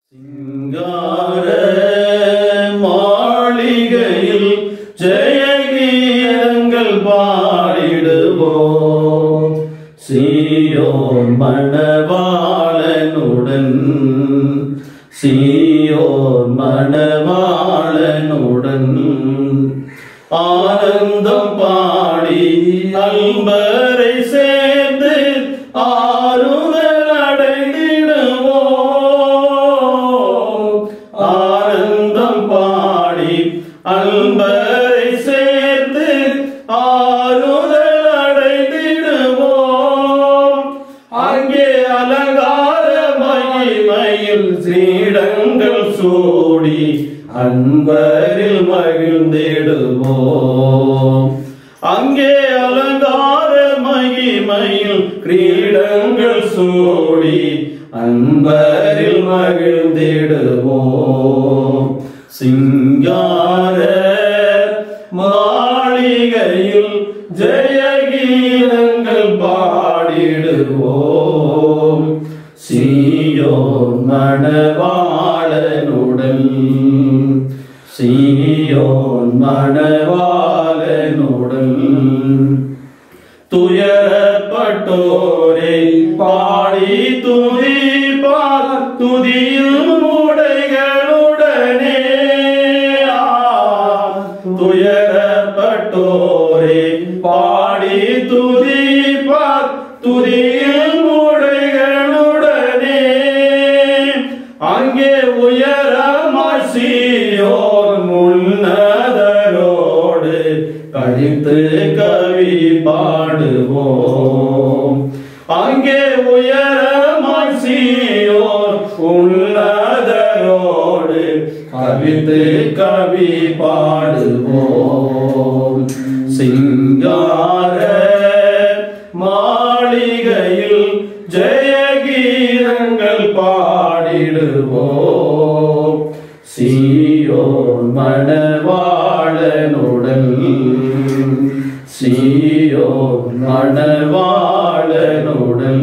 சிங்கார மாளிகையில் ஜெயகீதங்கள் பாடிடுவோம் சீயோன் மணவாளனுடன் சீயோன் மணவாளனுடன் ஆனந்தம் பாடி அன்பரை சேர்ந்து ஆறுதல் அடைந்திடுவோம் ஆனந்தம் பாடி அன்பரை சேர்ந்து ஆறுதல் அடைந்திடுவோம் அங்கே அலங்கார மகிமையில் ஸ்ரீடங்கள் சூடி அன்பரில் மகிழ்ந்திடுவோம் அங்கே அலங்கார மகிமையில் கிரீடங்கள் சூடி அன்பரில் மகிழ்ந்திடுவோம் சிங்கார மாளிகையில் ஜெயகீதங்கள் பாடிடுவோம் சீயோன் மணவாளனுடன் சீயோன் மணவாளனுடன் துயரப்பட்டோரை பாடி துதிப்பார் துதியும் உடைகளுடனே ஆ, துயரப்பட்டோரை பாடி துதிப்பார் துதியும் உடைகளுடனே அங்கே உயரமாய் சீயோன் உன்னதரோடு கழித்து கவி பாடுவோம் அங்கே உயரமாய் சீயோன் உன்னதரோடு கவித்து கவி பாடுவோம் சிங்கார மாளிகையில் ஜெயகீதங்கள் பாடிடுவோம் சீயோன் மணவாளனுடன் சீயோன் மணவாளனுடன்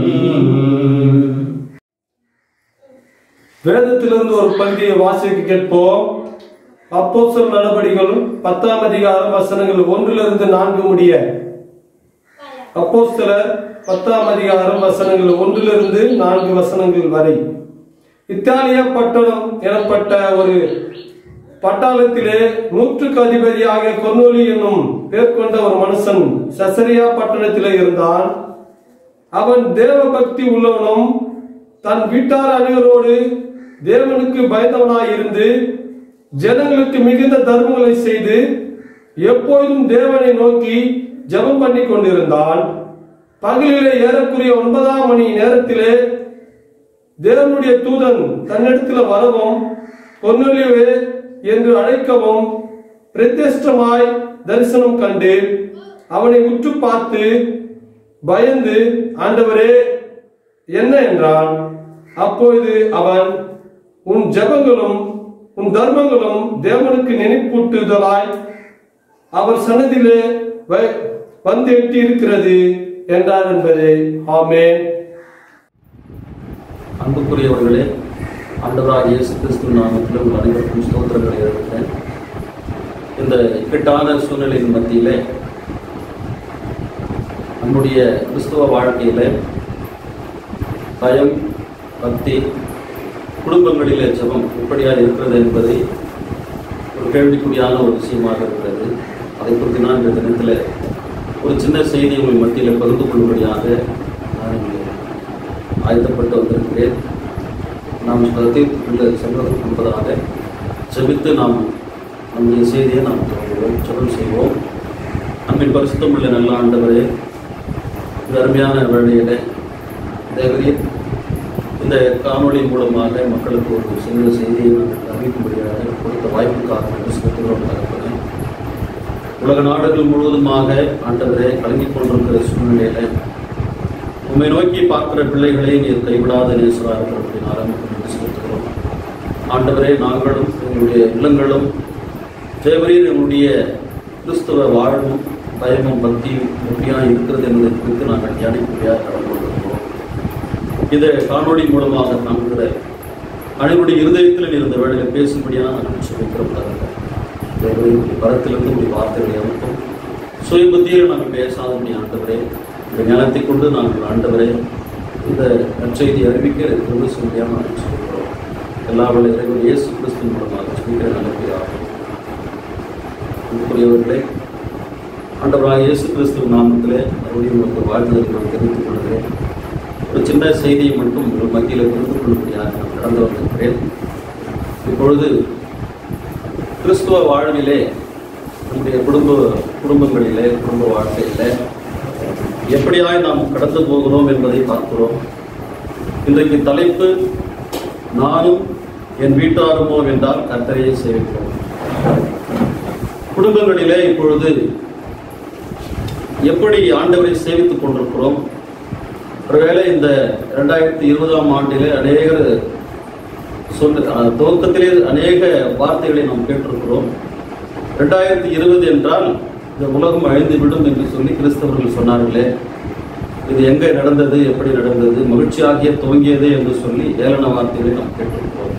வேதத்திலிருந்து ஒரு பகுதியை வாசிக்க கேட்போம் அப்போஸ்தலர் நடபடிகள் பத்தாம் அதிகாரம் வசனங்கள் ஒன்றிலிருந்து நான்கு முடிய அப்போஸ்தலர் பத்தாம் அதிகாரம் வசனங்கள் ஒன்றிலிருந்து நான்கு வசனங்கள் வரை இத்தாலிய பட்டணம் எனப்பட்ட ஒரு பட்டாளத்திலே நூற்றுக்கு அதிபதியாக கொன்னோலி என்னும் பேர் கொண்ட ஒரு மனுஷன் சசரியா பட்டணத்திலே இருந்தான் அவன் தேவ பக்தி உள்ளவனும் தன் வீட்டார் அனைவரோடு தேவனுக்கு பயந்தவனாய் இருந்து ஜனங்களுக்கு மிகுந்த தர்மங்களை செய்து எப்பொழுதும் தேவனை நோக்கி ஜெபம் பண்ணி கொண்டிருந்தான் பகலிலே ஏறக்குறைய ஒன்பதாம் மணி நேரத்திலே தேவனுடைய தூதன் தன்னிடத்தில் வரவும் பொன்னுலிவே என்று அழைக்கவும் பிரத்யஷ்டமாய் தரிசனம் கண்டு அவனை உற்று பார்த்து பயந்து ஆண்டவரே என்ன என்றான் அப்பொழுது அவன் உன் ஜெபங்களும் உன் தர்மங்களும் தேவனுக்கு நினைப்பூட்டுதலாய் அவர் சன்னதியிலே வ- வந்து எட்டி இருக்கிறது என்றார் என்பதே ஆமென் அன்புக்குரியவர்களே ஆண்டவராக இயேசு கிறிஸ்து நாமத்தில் உங்கள் அனைவருக்கும் ஸ்தோத்திரங்களை இருக்கிறேன் இந்த இக்கட்டான சூழ்நிலையின் மத்தியிலே நம்முடைய கிறிஸ்துவ வாழ்க்கையில பயம் பக்தி குடும்பங்களிலே ஜெபம் எப்படியாக இருக்கிறது என்பதை ஒரு கேள்விக்குறியான ஒரு விஷயமாக இருக்கிறது அதை குறித்து நான் இந்த தினத்தில் ஒரு சின்ன செய்தி உங்கள் மத்தியில் பகிர்ந்து கொள்ளும்படியாக நான் இங்கே ஆயத்தப்பட்டு வந்திருக்கிறேன் நாம் சதத்திற்குள்ள செல்வதற்கு முன்பதாக ஜெபித்து நாம் நம்முடைய செய்தியை நாம் தொடங்குவோம் ஜெபம் செய்வோம் நம்மின் பரிசுத்தமுள்ள நல்ல ஆண்டவரே இந்த அருமையான வேளையில தேவரீர் இந்த காணொளி மூலமாக மக்களுக்கு ஒரு சின்ன செய்தியை நாங்கள் அறிவிக்கும்படியாக கொடுத்த வாய்ப்புக்காக நன்றி செலுத்துகிறோம் தகப்பனே. உலக நாடுகள் முழுவதுமாக ஆண்டவரே கலங்கிக் கொண்டிருக்கிற சூழ்நிலையில உம்மை நோக்கி பார்க்கிற பிள்ளைகளை நீர் கைவிடாத நேசரா இருக்கிறபடினால நமக்கு நன்றி செலுத்துகிறோம் ஆண்டவரே நாங்களும் எங்களுடைய இல்லங்களும் தேவரீர் எங்களுடைய கிறிஸ்தவ வாழ்வும் பயமும் பக்தியும் எப்படியா இருக்கிறது என்பதை குறித்து நாங்கள் தியானிக்கும்படியாக கடந்து கொண்டிருக்கிறோம் இதை காணொளி மூலமாக காண்கிற அனைவருடைய இருதயத்தில் நீர் இந்த வேளையில் பேசும்படியாக நாங்கள் சொல்லிக்கிறோம் தேவனுடைய பரத்திலிருந்து உடைய வார்த்தைகளை அனுப்பும் சுய புத்தியில் நாங்கள் பேசாதபடி ஆண்டவரே இந்த ஞானத்தை கொண்டு நாங்கள் ஆண்டவரே இந்த நற்செய்தி அறிவிக்க திரும்ப சொல்லியாக நாங்கள் சொல்கிறோம் எல்லா வல்ல இறைவன் இயேசு கிறிஸ்து மூலமாக சொல்லிக்கிற நல்லபடியாகும் அன்புக்குரியவர்களே ஆண்டவராக இயேசு கிறிஸ்துவ நாமத்திலே மறுபடியும் உங்களுக்கு வாழ்த்துதல் நான் தெரிவித்துக் கொள்கிறேன் ஒரு சின்ன செய்தியை மட்டும் உங்கள் மத்தியில் புரிந்து கொள்ளும்படியாக நான் கடந்து வந்திருக்கிறேன் இப்பொழுது கிறிஸ்துவ வாழ்விலே நம்முடைய குடும்ப குடும்பங்களிலே குடும்ப வாழ்க்கையிலே எப்படியாய் நாம் கடந்து போகிறோம் என்பதை பார்க்கிறோம் இன்றைக்கு தலைப்பு நானும் என் வீட்டாருமோ என்றால் கர்த்தரையை சேவிப்போம் குடும்பங்களிலே இப்பொழுது எப்படி ஆண்டவரை சேவித்துக் கொண்டிருக்கிறோம் ஒருவேளை இந்த இரண்டாயிரத்தி இருபதாம் ஆண்டிலே அநேகர் சொன்ன அஹ், துவக்கத்திலே அநேக வார்த்தைகளை நாம் கேட்டிருக்கிறோம் ரெண்டாயிரத்தி இருபது என்றால் இந்த உலகம் அழிந்து விடும் என்று சொல்லி கிறிஸ்தவர்கள் சொன்னார்களே இது எங்கே நடந்தது எப்படி நடந்தது மகிழ்ச்சியாகிய துவங்கியது என்று சொல்லி ஏளன வார்த்தைகளை நாம் கேட்டிருக்கிறோம்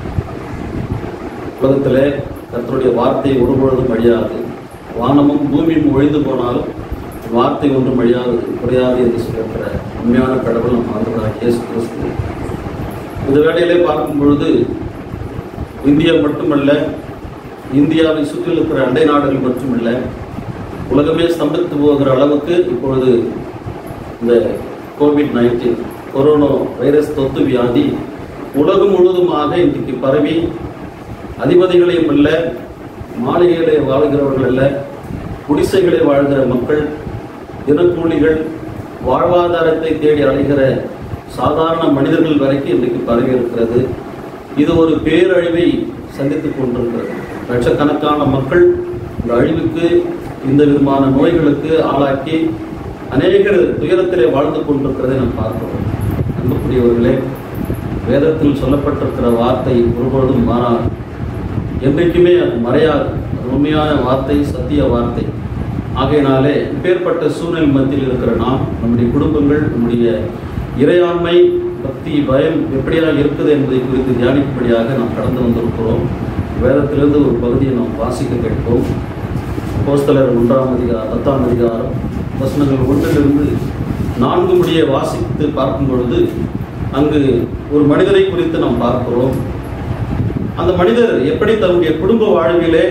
உலகத்திலே கர்த்தருடைய வார்த்தை ஒருபொழுதும் அழியாது வானமும் பூமியும் ஒழிந்து போனாலும் வார்த்தை ஒன்றும் அழியாது குறையாது என்று சொல்லியிருக்கிற உண்மையான கடவுள் நம் ஆண்டவராக இயேசு கிறிஸ்து இந்த வேளையிலே பார்க்கும் பொழுது இந்தியா மட்டுமல்ல இந்தியாவை சுற்றி இருக்கிற அண்டை நாடுகள் மட்டுமல்ல உலகமே ஸ்தம்பித்து போகிற அளவுக்கு இப்பொழுது இந்த கோவிட் நைன்டீன் கொரோனா வைரஸ் தொத்து வியாதி உலகம் முழுவதுமாக இன்றைக்கு பரவி அதிபதிகளையும் அல்ல மாளிகைகளை வாழ்கிறவர்கள் அல்ல குடிசைகளை வாழ்கிற மக்கள் தினக்கூலிகள் வாழ்வாதாரத்தை தேடி அலைகிற சாதாரண மனிதர்கள் வரைக்கும் இன்றைக்கு பரவி இருக்கிறது இது ஒரு பேரழிவை சந்தித்துக் கொண்டிருக்கிறது லட்சக்கணக்கான மக்கள் இந்த அழிவுக்கு இந்த விதமான நோய்களுக்கு ஆளாக்கி அநேகர் துயரத்திலே வாழ்ந்து கொண்டிருக்கிறதை நாம் பார்க்கிறோம் அன்புக்குரியவர்களே வேதத்தில் சொல்லப்பட்டிருக்கிற வார்த்தை ஒருபொழுதும் மாறாது என்றைக்குமே அது மறையாது அது உண்மையான வார்த்தை சத்திய வார்த்தை ஆகையினாலே இப்பேற்பட்ட சூழ்நிலை மத்தியில் இருக்கிற நாம் நம்முடைய குடும்பங்கள் நம்முடைய இறையாண்மை பக்தி பயம் எப்படியாக இருக்குது என்பதை குறித்து தியானிக்கும்படியாக நாம் கடந்து வந்திருக்கிறோம் வேதத்திலிருந்து ஒரு பகுதியை நாம் வாசிக்க கேட்போம் போஸ்தலர் ஒன்றாம் அதிகாரம் பத்தாம் அதிகாரம் வசனங்கள் ஒன்றிலிருந்து நான்கு முடிய வாசித்து பார்க்கும் பொழுது அங்கு ஒரு மனிதரை குறித்து நாம் பார்க்கிறோம் அந்த மனிதர் எப்படி தன்னுடைய குடும்ப வாழ்விலே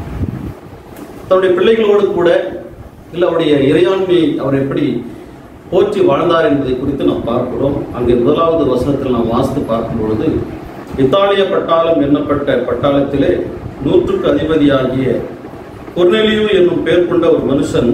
தன்னுடைய பிள்ளைகளோடு கூட இல்லை அவருடைய இறையாண்மையை அவர் எப்படி போற்றி வாழ்ந்தார் என்பதை குறித்து நாம் பார்க்கிறோம் அங்கே முதலாவது வசனத்தில் நாம் வாசித்து பார்க்கும் பொழுது இத்தாலிய பட்டாளம் எண்ணப்பட்ட பட்டாளத்திலே நூற்றுக்கு அதிபதியாகிய கொர்னெலியு என்னும் பெயர் கொண்ட ஒரு மனுஷன்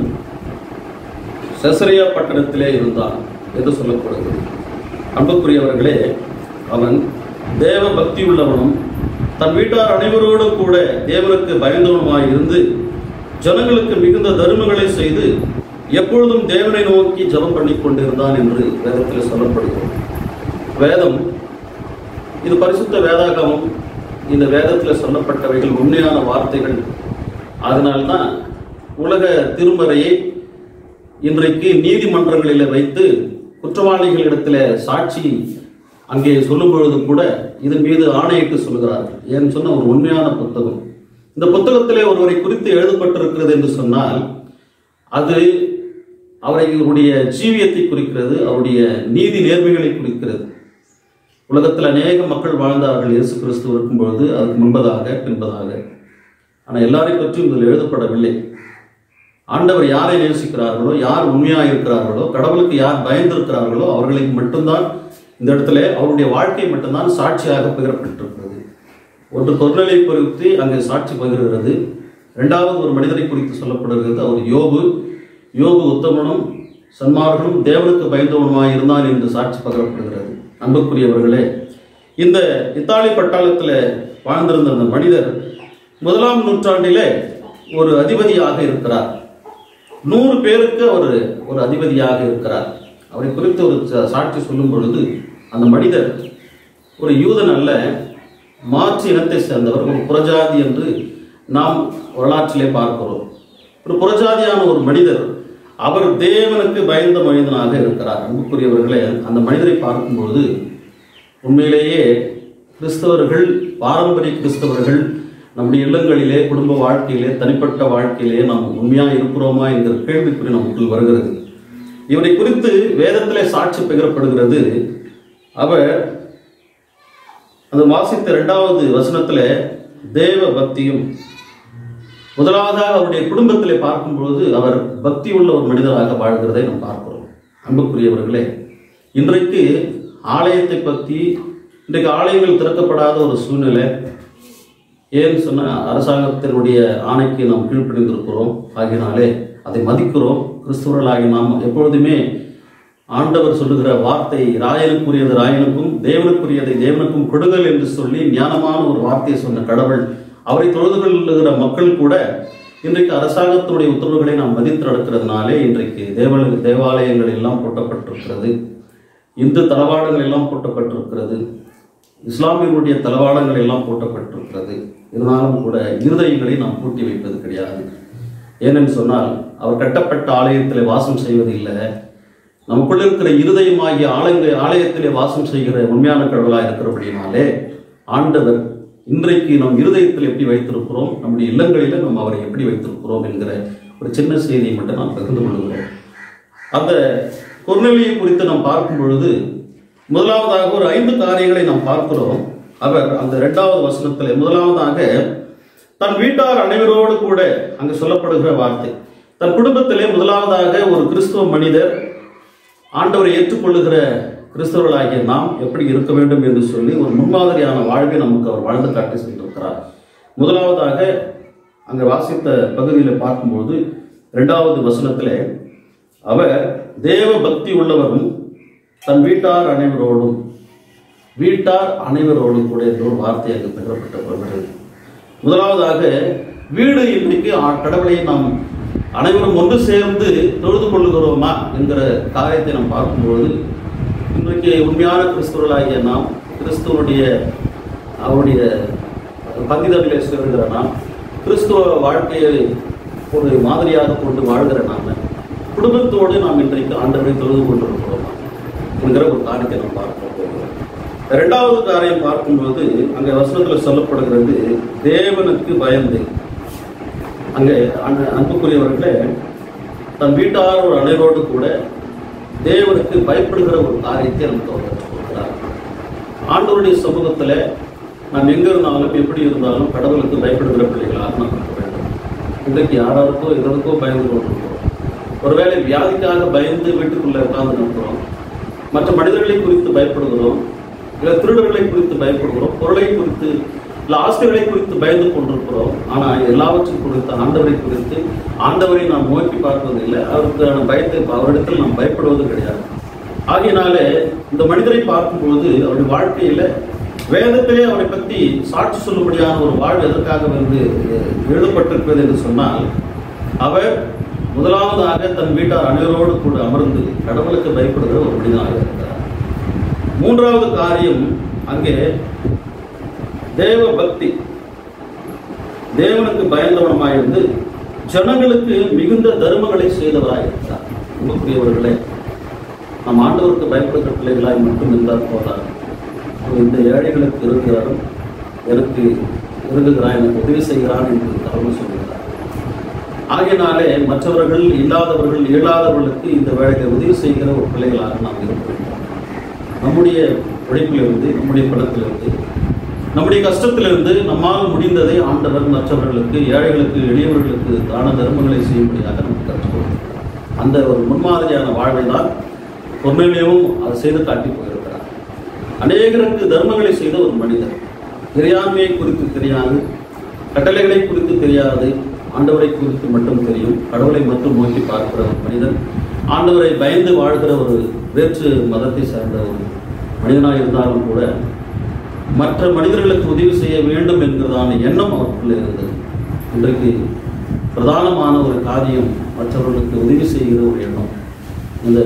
செசரியா பட்டணத்திலே இருந்தான் என்று சொல்லப்படுகிறது அன்புக்குரியவர்களே அவன் தேவ பக்தி உள்ளவனும் தன் வீட்டார் அனைவரோடும் கூட தேவனுக்கு பயந்தவனுமாய் இருந்து ஜனங்களுக்கு மிகுந்த தருமங்களை செய்து எப்பொழுதும் தேவனை நோக்கி ஜெபம் பண்ணி கொண்டிருந்தான் என்று வேதத்தில் சொல்லப்படுகிறது வேதம் இது பரிசுத்த வேதாகமம் இந்த வேதத்தில் சொல்லப்பட்டவைகள் உண்மையான வார்த்தைகள் அதனால்தான் உலக திருமறையை இன்றைக்கு நீதிமன்றங்களில் வைத்து குற்றவாளிகளிடத்தில் சாட்சி அங்கே சொல்லும் பொழுது கூட இதன் மீது ஆணையிட்டு சொல்கிறார்கள் ஏன்னு சொன்ன ஒரு உண்மையான புத்தகம் இந்த புத்தகத்திலே ஒருவரை குறித்து எழுதப்பட்டிருக்கிறது என்று சொன்னால் அது அவருடைய ஜீவியத்தை குறிக்கிறது அவருடைய நீதி நேர்மைகளை குறிக்கிறது உலகத்தில் அநேக மக்கள் வாழ்ந்தார்கள் இயேசு கிறிஸ்து இருக்கும் பொழுது அதுக்கு முன்பதாக பின்பதாக ஆனால் எல்லாரை பற்றியும் இதில் எழுதப்படவில்லை ஆண்டவர் யாரை நேசிக்கிறார்களோ யார் உண்மையாக இருக்கிறார்களோ கடவுளுக்கு யார் பயந்திருக்கிறார்களோ அவர்களுக்கு மட்டும்தான் இந்த இடத்துல அவருடைய வாழ்க்கை மட்டும்தான் சாட்சியாக பகிரப்பட்டிருக்கிறது ஒன்று கொர்நலை குறித்து அங்கே சாட்சி பகிர்கிறது இரண்டாவது ஒரு மனிதரை குறித்து சொல்லப்படுகிறது அவர் யோபு யோபு உத்தமனும் சன்மார்களும் தேவனுக்கு பயந்தவனுமாய் இருந்தான் என்று சாட்சி பகிரப்படுகிறது அன்புக்குரியவர்களே இந்த இத்தாலி பட்டாளத்தில் வாழ்ந்திருந்த அந்த மனிதர் முதலாம் நூற்றாண்டிலே ஒரு அதிபதியாக இருக்கிறார் நூறு பேருக்கு அவர் ஒரு அதிபதியாக இருக்கிறார் அவரை குறித்து ஒரு சா- சாட்சி சொல்லும் பொழுது அந்த மனிதர் ஒரு யூதன் அல்ல மாற்று இனத்தை சேர்ந்தவர் ஒரு புறஜாதி என்று நாம் வரலாற்றிலே பார்க்கிறோம் ஒரு புறஜாதியான ஒரு மனிதர் அவர் தேவனுக்கு பயந்த மனிதனாக இருக்கிறார் அன்புக்குரியவர்களே அந்த மனிதரை பார்க்கும்போது உண்மையிலேயே கிறிஸ்தவர்கள் பாரம்பரிய கிறிஸ்தவர்கள் நம்முடைய இல்லங்களிலே குடும்ப வாழ்க்கையிலே தனிப்பட்ட வாழ்க்கையிலே நாம் உண்மையா இருக்கிறோமா என்கிற கேள்விக்குறி நமக்குள் வருகிறது இவரை குறித்து வேதத்திலே சாட்சி பகிரப்படுகிறது அவர் அந்த வாசித்த இரண்டாவது வசனத்துல தேவ பக்தியும் முதலாவதாக அவருடைய குடும்பத்திலே பார்க்கும்பொழுது அவர் பக்தி உள்ள ஒரு மனிதராக வாழ்கிறதை நாம் பார்க்கிறோம் அன்புக்குரியவர்களே இன்றைக்கு ஆலயத்தை பற்றி இன்றைக்கு ஆலயங்கள் திறக்கப்படாத ஒரு சூழ்நிலை ஏன்னு சொன்ன அரசாங்கத்தினுடைய ஆணைக்கு நாம் கீழ்ப்படிந்திருக்கிறோம் ஆகினாலே அதை மதிக்கிறோம் கிறிஸ்துவர்களாகி நாம் எப்பொழுதுமே ஆண்டவர் சொல்லுகிற வார்த்தை ராயனுக்குரியது ராயனுக்கும் தேவனுக்குரியதை தேவனுக்கும் கொடுங்கள் என்று சொல்லி ஞானமான ஒரு வார்த்தையை சொன்ன கடவுள் அவரை தொழுது கொள்ளுகிற மக்கள் கூட இன்றைக்கு அரசாங்கத்தினுடைய உத்தரவுகளை நாம் மதித்து நடக்கிறதுனாலே இன்றைக்கு தேவ தேவாலயங்கள் எல்லாம் பூட்டப்பட்டிருக்கிறது இந்து தளவாடங்கள் எல்லாம் பூட்டப்பட்டிருக்கிறது இஸ்லாமியர்களுடைய தளவாடங்கள் எல்லாம் பூட்டப்பட்டிருக்கிறது இருந்தாலும் கூட இருதயங்களை நாம் பூட்டி வைப்பது கிடையாது ஏனென்று சொன்னால் அவர் கட்டப்பட்ட ஆலயத்தில் வாசம் செய்வதில்லை நமக்குள்ள இருக்கிற இருதயமாகிய ஆலய ஆலயத்திலே வாசம் செய்கிற உண்மையான கடவுளாக இருக்கிறபடினாலே ஆண்டவர் இன்றைக்கு நம் இருதயத்தில் எப்படி வைத்திருக்கிறோம் நம்முடைய இல்லங்களில நாம் அவரை எப்படி வைத்திருக்கிறோம் என்கிற ஒரு சின்ன செய்தியை மட்டும் நாம் பகிர்ந்து கொள்கிறோம் அந்த கொர்நெலியை குறித்து நாம் பார்க்கும் பொழுது முதலாவதாக ஒரு ஐந்து காரியங்களை நாம் பார்க்கிறோம் அவர் அந்த இரண்டாவது வசனத்திலே முதலாவதாக தன் வீட்டார் அனைவரோடு கூட அங்கு சொல்லப்படுகிற வார்த்தை தன் குடும்பத்திலே முதலாவதாக ஒரு கிறிஸ்துவ மனிதர் ஆண்டவரை ஏற்றுக்கொள்ளுகிற கிறிஸ்தவர்களாகிய நாம் எப்படி இருக்க வேண்டும் என்று சொல்லி ஒரு முன்மாதிரியான வாழ்வை நமக்கு அவர் வாழ்ந்து காட்டி சென்றிருக்கிறார் முதலாவதாக அங்கே வாசித்த பகுதியில் பார்க்கும்போது இரண்டாவது வசனத்திலே அவர் தேவ பக்தி உள்ளவரும் தன் வீட்டார் அனைவரோடும் வீட்டார் அனைவரோடும் கூட என்ற ஒரு வார்த்தை அங்கு பெறப்பட்டவர்கள் முதலாவதாக வீடு இன்றைக்கு ஆ- கடவுளை நாம் அனைவரும் ஒன்று சேர்ந்து தொழுது கொள்ளுகிறோமா என்கிற காரியத்தை நாம் பார்க்கும்பொழுது இன்றைக்கு உண்மையான கிறிஸ்துவர்களாகிய நாம் கிறிஸ்துவனுடைய அவருடைய பங்கிதமிலே சேர்கிற நாம் கிறிஸ்துவ வாழ்க்கையை ஒரு மாதிரியாக கொண்டு வாழ்கிற நாம குடும்பத்தோடு நாம் இன்றைக்கு ஆண்டவரை தொழுது கொண்டிருக்கிறோமா என்கிற ஒரு காரியத்தை நாம் பார்க்க போகிறோம் இரண்டாவது காரியம் பார்க்கும்போது அங்கே வசனத்தில் சொல்லப்படுகிறது தேவனுக்கு பயந்து அங்கே அன்பு- அன்புக்குரியவர்களே தன் வீட்டார் ஒரு அனைவரோடு கூட தேவனுக்கு பயப்படுகிற ஒரு காரியத்தை நமக்கு அவர் கற்றுக் கொடுக்கிறார் ஆண்டவருடைய சமூகத்தில் நாம் எங்க இருந்தாலும் எப்படி இருந்தாலும் கடவுளுக்கு பயப்படுகிற பிள்ளைகளாக நாம் இருக்க வேண்டும் இன்றைக்கு யாராருக்கோ எதற்கோ பயந்து கொண்டிருக்கிறோம் ஒருவேளை வியாதிக்காக பயந்து வீட்டுக்குள்ள உட்கார்ந்து நிற்கிறோம் மற்ற மனிதர்களை குறித்து பயப்படுகிறோம் இல்லை திருடர்களை குறித்து பயப்படுகிறோம் பொருளை குறித்து இல்லை ஆஸ்திகளை குறித்து பயந்து கொண்டிருக்கிறோம் ஆனால் எல்லாவற்றையும் குறித்து ஆண்டவரை குறித்து ஆண்டவரை நாம் நோக்கி பார்ப்பதில்லை அவருக்கான பயத்தை அவரிடத்தில் நாம் பயப்படுவது கிடையாது ஆகையினாலே இந்த மனிதரை பார்க்கும்போது அவருடைய வாழ்க்கையில வேதத்திலே அவரை பற்றி சாட்சி சொல்லும்படியான ஒரு வாழ்வு எதற்காக வந்து அஹ், எழுதப்பட்டிருக்கிறது என்று சொன்னால் அவர் முதலாவதாக தன் வீட்டார் அனைவரோடு கூட அமர்ந்து கடவுளுக்கு பயப்படுகிற ஒரு மனிதனாக இருக்கிறார் மூன்றாவது காரியம் அங்கே தேவ பக்தி தேவனுக்கு பயந்தவனமாயிருந்து ஜனங்களுக்கு மிகுந்த தர்மங்களை செய்தவராய் இருக்கிறார் அன்புக்குரியவர்களே நம் ஆண்டவருக்கு பயப்படுகிற பிள்ளைகளாய் மட்டும் இருந்தால் போதாது இந்த ஏழைகளுக்கு இருக்கிறாரும் எனக்கு இருக்குகிறான் எனக்கு உதவி செய்கிறான் என்று கடவுள் சொல்கிறார் ஆகையினாலே மற்றவர்கள் இல்லாதவர்கள் இயலாதவர்களுக்கு இந்த வேலையை உதவி செய்கிற ஒரு பிள்ளைகளாக நாம் இருக்க வேண்டும் நம்முடைய உழைப்பிலிருந்து நம்முடைய பணத்திலிருந்து நம்முடைய கஷ்டத்திலிருந்து நம்மால் முடிந்ததை ஆண்டவர் மற்றவர்களுக்கு ஏழைகளுக்கு எளியவர்களுக்கு தான தர்மங்களை செய்யும்படியாக நமக்கு கற்றுக் கொடுக்கிறார். அந்த ஒரு முன்மாதிரியான வாழ்வை தான் பொன்மையிலேயும் அதை செய்து காட்டி போயிருக்கிறார் அநேகருக்கு தர்மங்களை செய்த ஒரு மனிதர் இறையாண்மையை குறித்து தெரியாது கட்டளைகளை குறித்து தெரியாது ஆண்டவரை குறித்து மட்டும் தெரியும் கடவுளை மட்டும் நோக்கி பார்க்கிற ஒரு மனிதன் ஆண்டவரை பயந்து வாழ்கிற ஒரு வேற்று மதத்தை சார்ந்த ஒரு மனிதனாக இருந்தாலும் கூட மற்ற மனிதர்களுக்கு உதவி செய்ய வேண்டும் என்கிறதான எண்ணம் அவருக்குள்ளே இருந்தது இன்றைக்கு பிரதானமான ஒரு காரியம் மற்றவர்களுக்கு உதவி செய்கிற ஒரு எண்ணம் இந்த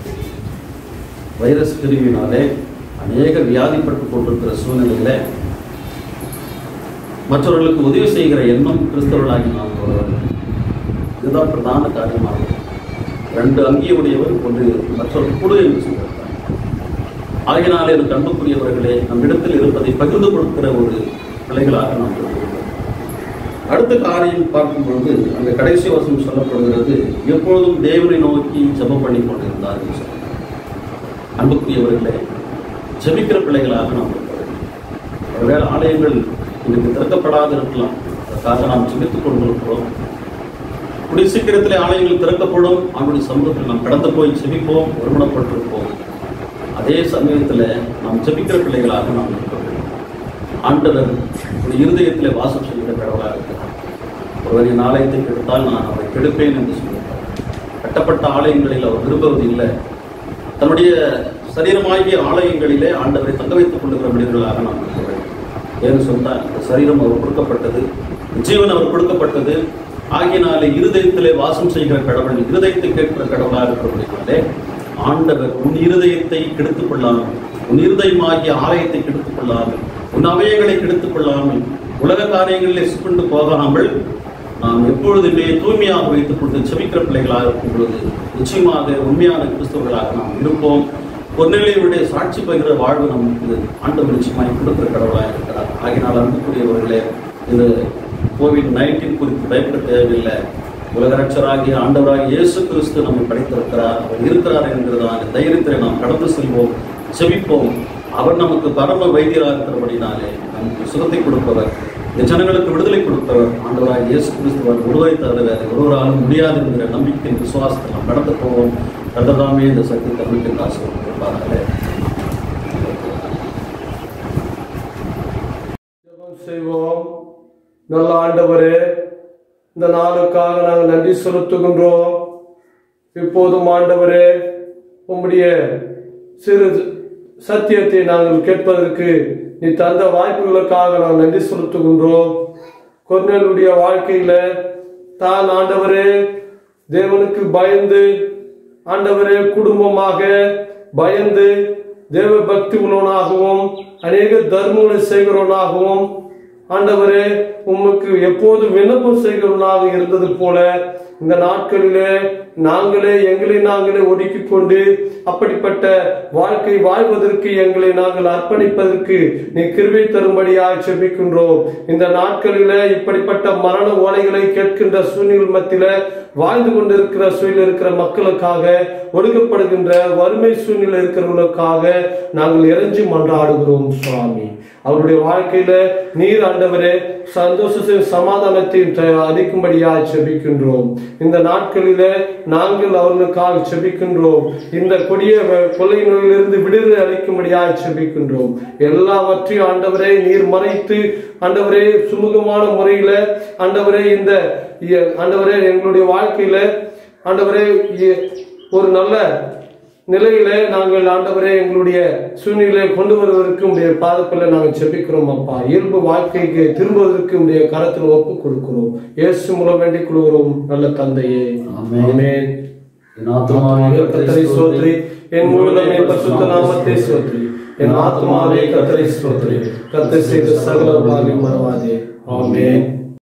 வைரஸ் கிருமியினாலே அநேக வியாதிப்பட்டு கொண்டிருக்கிற சூழ்நிலையில மற்றவர்களுக்கு உதவி செய்கிற எண்ணம் கிறிஸ்தவர்களாகி நாம் வர வேண்டும். இதுதான் பிரதான காரியமாகும் ரெண்டு அங்கியுடையவர் ஒன்று மற்றவர் கொடு என்று சொல்கிறார் ஆகினாலே எனக்கு அன்புக்குரியவர்களே நம்மிடத்தில் இருப்பதை பகிர்ந்து கொடுக்கிற ஒரு பிள்ளைகளாக நாம் இருக்கிறோம் அடுத்த காரியம் பார்க்கும் பொழுது அந்த கடைசி வசனம் சொல்லப்படுகிறது எப்பொழுதும் தேவனை நோக்கி ஜெபம் பண்ணி கொண்டிருந்தார்கள் சொல்லி. அன்புக்குரியவர்களே ஜெபிக்கிற பிள்ளைகளாக நாம் இருக்கிறோம் ஒருவேளை ஆலயங்கள் இன்னைக்கு திறக்கப்படாது இருக்கலாம் அதற்காக நாம் ஜெபித்துக் கொண்டிருக்கிறோம் கூடிய சீக்கிரத்திலே ஆலயங்கள் திறக்கப்படும் அவனுடைய சமூகத்தில் நாம் கடந்து போய் ஜெபிப்போம் ஒருமணப்பட்டிருப்போம் அதே சமயத்தில் நாம் ஜெபிக்கிற பிள்ளைகளாக நாம் இருக்கிறோம் ஆண்டவர் ஒரு இருதயத்திலே வாசம் செய்கிற கடவுளாக இருக்கிறார் ஒருவர் என் ஆலயத்தை கெடுத்தால் நான் அவரை கெடுப்பேன் என்று சொல்லுகிறார் கட்டப்பட்ட ஆலயங்களில் அவர் விரும்புவது இல்லை தன்னுடைய சரீரமாகிய ஆலயங்களிலே ஆண்டவரை தங்க வைத்துக் கொள்ளுகிற மனிதர்களாக நாம் இருக்கிறோம் ஏன்னு சொன்னால் இந்த சரீரம் அவர் கொடுக்கப்பட்டது ஜீவன் அவர் கொடுக்கப்பட்டது ஆகியனாலே இருதயத்திலே வாசம் செய்கிற கடவுள் இருதயத்தை கேட்கிற கடவுளாக இருக்கிறபடினாலே ஆண்டவர் உன் இருதயத்தை கெடுத்துக் கொள்ளாமல் உன் இருதயமாகிய ஆலயத்தை கெடுத்துக் கொள்ளாமல் உன் அவயங்களை கெடுத்துக் கொள்ளாமல் உலக காரியங்களிலே சுக்கொண்டு போகாமல் நாம் எப்பொழுதுமே தூய்மையாக வைத்துக் கொண்டு செபிக்கிற பிள்ளைகளாக இருக்கும் பொழுது நிச்சயமாக உண்மையான கிறிஸ்தவர்களாக நாம் இருப்போம் ஒரு நிலையுடைய சாட்சி பகிர்கிற வாழ்வு நமக்கு ஆண்டவர் நிச்சயமாய் கொடுக்கிற கடவுளாக இருக்கிறார் ஆகினால் அன்புக்குரியவர்களே இந்த கோவிட் நைன்டீன் குறித்து பயப்பட தேவையில்லை உலக ரட்சராகிய ஆண்டவராகிய இயேசு கிறிஸ்து நம்மை படைத்திருக்கிறார் அவர் இருக்கிறார் என்கிறதான தைரியத்தை நாம் கடந்து செல்வோம் செபிப்போம் அவர் நமக்கு பரம வைத்தியராக இருக்கிறபடினாலே நமக்கு சுகத்தை கொடுப்பவர் இந்த ஜனங்களுக்கு விடுதலை கொடுப்பவர் ஆண்டவராக இயேசு கிறிஸ்துவர் ஒருவரை தவிர வேறு ஒருவராலும் முடியாது என்கிற நம்பிக்கையின் விசுவாசத்தை நாம் நடந்து போவோம் கர்த்ததாமே இந்த சக்தி தமிழுக்கு ஆசிரியர் கொடுப்பார்களே ஜெபம் செய்வோம் நல்ல ஆண்டவரே இந்த நாளுக்காக நாங்கள் நன்றி செலுத்துகின்றோம் இப்போதும் ஆண்டவரே உம்முடைய சிறு சத்தியத்தை நாங்கள் கேட்பதற்கு நீ தந்த வாய்ப்புகளுக்காக நாங்கள் நன்றி செலுத்துகின்றோம் கொர்னேலுடைய வாழ்க்கையில தான் ஆண்டவரே தேவனுக்கு பயந்து ஆண்டவரே குடும்பமாக பயந்து தேவ பக்தி உள்ளவனாகவும் அநேக தர்மங்களை செய்கிறவனாகவும் ஆண்டவரே உமக்கு எப்போது விண்ணப்பம் செய்கிறவனாக இருந்தது போல இந்த நாட்களிலே நாங்களே எங்களை நாங்களே ஒதுக்கிக் கொண்டு அப்படிப்பட்ட வாழ்க்கை வாழ்வதற்கு எங்களை நாங்கள் அர்ப்பணிப்பதற்கு நீ கிருபை தரும்படியாக செபிக்கின்றோம் இந்த நாட்களிலே இப்படிப்பட்ட மரண ஓலைகளை கேட்கின்ற சூழ்நிலை மத்தியில வாழ்ந்து கொண்டிருக்கிற சூழ்நிலை இருக்கிற மக்களுக்காக ஒடுக்கப்படுகின்ற வறுமை சூழ்நிலை இருக்கிறவர்களுக்காக நாங்கள் இறைஞ்சி மன்றாடுகிறோம் சுவாமி அவருடைய வாழ்க்கையில நீர் ஆண்டவரே சந்தோஷத்தையும் சமாதானத்தையும் த- அளிக்கும்படியாக செபிக்கின்றோம் இந்த நாட்களில நாங்கள் அவர்களுக்காக செபிக்கின்றோம் இந்த கொடிய வ- கொள்ளை நோயிலிருந்து விடுதலை அளிக்கும்படியாக செபிக்கின்றோம் எல்லாவற்றையும் ஆண்டவரே நீர் மறைத்து ஆண்டவரே சுமூகமான முறையில ஆண்டவரே இந்த இ- ஆண்டவரே எங்களுடைய வாழ்க்கையில ஆண்டவரே இ- ஒரு நல்ல நிலையிலே நாங்கள் ஆண்டவரே எங்களுடைய சூழ்நிலையை கொண்டு வருவதற்கு உடைய பாதத்தில் நாங்கள் செபிக்கிறோம் அப்பா இயல்பு வாழ்க்கைக்கு திரும்புவதற்கு உடைய கரத்தில் ஒப்புக் கொடுக்கிறோம் இயேசு மூலம் வேண்டிக் கொள்கிறோம் நல்ல தந்தையே ஆமென். ஆமென். என் ஆத்துமாவே கர்த்தரை ஸ்தோத்திரி என் மூலம் என் பரிசுத்த நாமத்தை ஸ்தோத்திரி என் ஆத்மாவே கர்த்தரை ஸ்தோத்திரி கர்த்தர் செய்த சகல பாகியம் மறவாதே ஆமென்